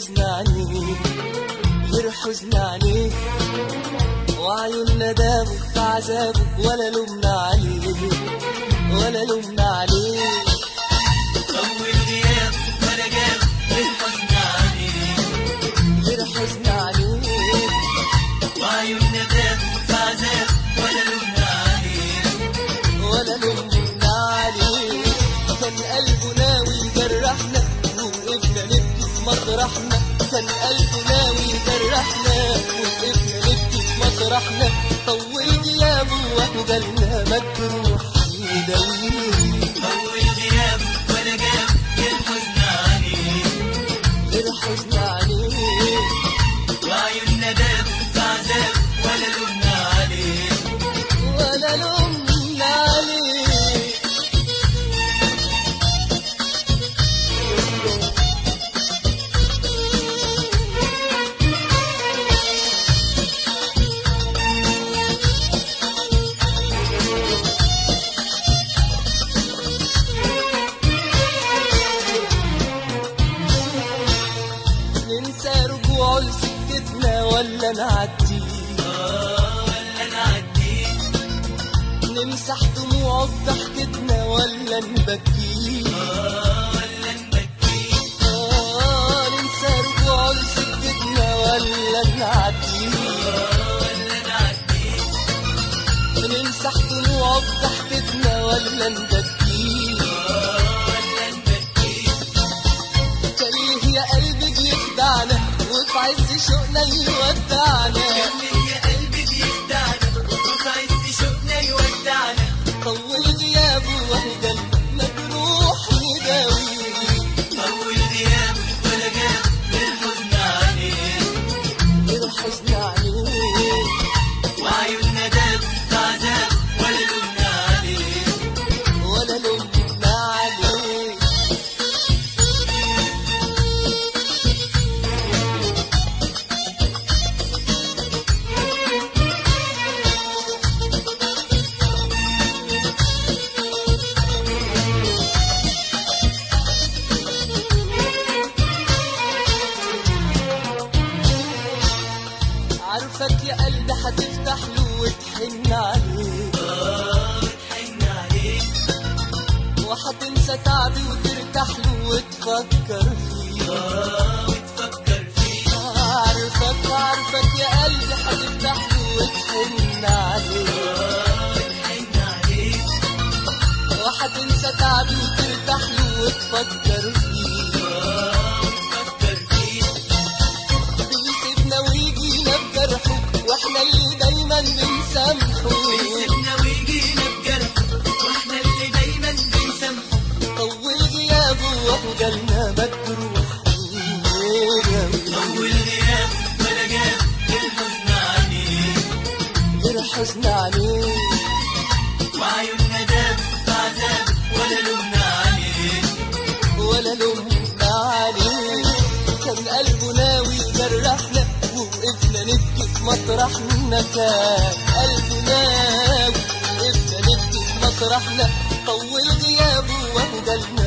حزن عليك غير حزن عليك وعيوننا دابوا في عذابه ولا لومنا عليه ولا لومنا عليه طول غياب ولا جاب الحزن عليك غير حزن عليك وعيوننا داب في عذاب ولا لومنا عليك ولا لومنا عليه كان قلبه ناوي يجرحنا ووقفنا نبكي في مطرحنا كان قلبه ناوي يجرحنا ووقفنا نبكي في مطرحنا طول غيابه واحنا جالنا مجروح يداويه طول غياب ولا جاب الحزن عليك غير حزن عليه وعيوننا داب في عذاب ولا لومنا عليك ولا لومنا عليه ننسى رجوعه لسكتنا ولا نعديه آه ولا نعديك نمسح دموعه بضحكتنا ولا نبكيه آه ولا نبكيك آه ننسى رجوعه لسكتنا ولا نعديه آه ولا نعديك نمسح دموعه بضحكتنا ولا نبكيه آه ولا نبكيك كريه يا قلبي بيخدعنا وفي عز شوقنا يودعنا كمل يا قلبي بيخدعنا وفي عز شوقنا يودعنا طول غيابه وهدى مجروح نداويه طول غياب ولا جاب الحزن عليك غير حزن عليه وعيوننا داب في عذاب ولا لومنا عليك ولا لومنا عليه عارفك يا قلبي هتفتح له وتحن عليه آه بتحن عليك وهتنسى تعبي وترتاح له وتفكر فيه آه وتفكر فيه عارفك عارفك يا قلبي هتفتح له وتحن عليه آه بتحن عليك وهتنسى تعبي وترتاح له وتفكر فيه آه وتفكر فيه بيسيبنا ويجينا بجرحه واحنا اللي دايما بنسامحه بيسيبنا ويجينا بجرح واحنا اللي دايما بنسامحه طول غيابه وهو جالنا مجروح طول غياب ولا جاب الحزن عليك غير حزن عليه وعيوننا داب في عذاب ولا لومنا عليك ولا لومنا عليه كان قلبه ناوي يجرحنا ووقفنا نبكي في مطرحنا كان قلبه ناوي ووقفنا نبكي في مطرحنا طول غيابه وهو جالنا